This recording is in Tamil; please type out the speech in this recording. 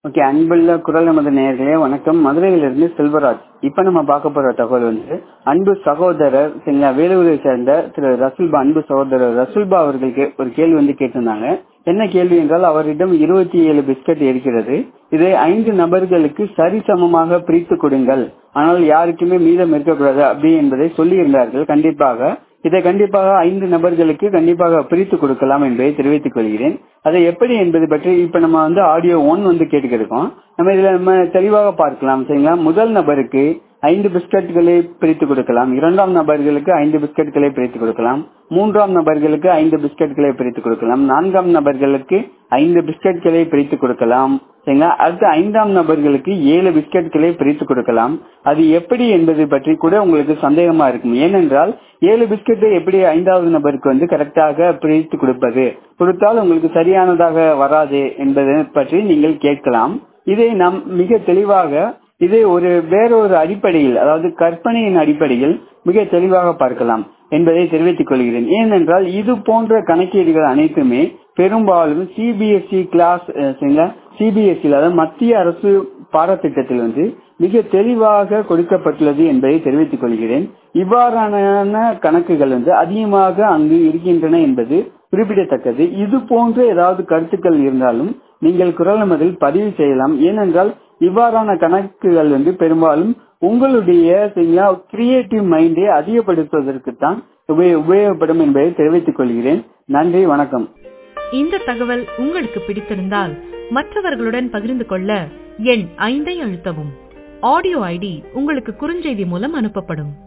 ஓகே அன்புள்ள குரல் நமது நேயர்களே வணக்கம் மதுரையிலிருந்து செல்வராஜ் இப்ப நம்ம பார்க்க போற தகவல் வந்து அன்பு சகோதரர் சரிங்களா வேலூரை சேர்ந்த திரு ரசுல்பா அன்பு சகோதரர் ரசுல்பா அவர்களுக்கு ஒரு கேள்வி வந்து கேட்டிருந்தாங்க என்ன கேள்வி என்றால் அவரிடம் இருபத்தி ஏழு பிஸ்கட் இருக்கிறது இதை ஐந்து நபர்களுக்கு சரிசமமாக பிரித்து கொடுங்கள் ஆனால் யாருக்குமே மீதம் இருக்கக்கூடாது அப்படி என்பதை சொல்லி இருந்தார்கள் கண்டிப்பாக இதை கண்டிப்பாக ஐந்து நபர்களுக்கு கண்டிப்பாக பிரித்து கொடுக்கலாம் என்பதை தெரிவித்துக் கொள்கிறேன் அதை எப்படி என்பது பற்றி இப்ப நம்ம வந்து ஆடியோ ஒன் வந்து கேட்டுக்கிருக்கோம் நம்ம இதுல நம்ம தெளிவாக பார்க்கலாம் சரிங்களா முதல் நபருக்கு ஐந்து பிஸ்கட்களை பிரித்து கொடுக்கலாம் இரண்டாம் நபர்களுக்கு ஐந்து பிஸ்கட்களை பிரித்து கொடுக்கலாம் மூன்றாம் நபர்களுக்கு ஐந்து பிஸ்கட்களை பிரித்து கொடுக்கலாம் நான்காம் நபர்களுக்கு ஐந்து பிஸ்கட்களை பிரித்து கொடுக்கலாம் சரிங்களா அடுத்து ஐந்தாம் நபர்களுக்கு ஏழு பிஸ்கட்களை பிரித்து கொடுக்கலாம் அது எப்படி என்பது பற்றி கூட உங்களுக்கு சந்தேகமா இருக்கும் ஏனென்றால் ஏழு பிஸ்கட்டை எப்படி ஐந்தாவது நபருக்கு வந்து கரெக்டாக பிரித்து கொடுப்பது கொடுத்தால் உங்களுக்கு சரியானதாக வராது என்பதை பற்றி நீங்கள் கேட்கலாம் இதை நாம் மிக தெளிவாக இதை ஒரு வேறொரு அடிப்படையில் அதாவது கற்பனையின் அடிப்படையில் மிக தெளிவாக பார்க்கலாம் என்பதை தெரிவித்துக் கொள்கிறேன் ஏனென்றால் இது போன்ற கணக்கீடுகள் அனைத்துமே பெரும்பாலும் சிபிஎஸ்இ கிளாஸ் சிபிஎஸ்இ அதாவது மத்திய அரசு பாடத்திட்டத்தில் வந்து மிக தெளிவாக கொடுக்கப்பட்டுள்ளது என்பதை தெரிவித்துக் கொள்கிறேன் இவ்வாறான கணக்குகள் வந்து அதிகமாக அங்கு இருக்கின்றன என்பது குறிப்பிடத்தக்கது இது போன்ற ஏதாவது கருத்துக்கள் இருந்தாலும் நீங்கள் குரல் நமதில் பதிவு செய்யலாம் ஏனென்றால் இவ்வாறான கணக்குகள் வந்து பெரும்பாலும் உங்களுடைய கிரியேட்டிவ் மைண்டை அதிகப்படுத்துவதற்கு தான் உபயோகப்படும் என்பதை தெரிவித்துக் கொள்கிறேன் நன்றி வணக்கம் இந்த தகவல் உங்களுக்கு பிடித்திருந்தால் மற்றவர்களுடன் பகிர்ந்து கொள்ள எண் ஐந்தை அழுத்தவும் ஆடியோ ஐடி உங்களுக்கு குறுஞ்செய்தி மூலம் அனுப்பப்படும்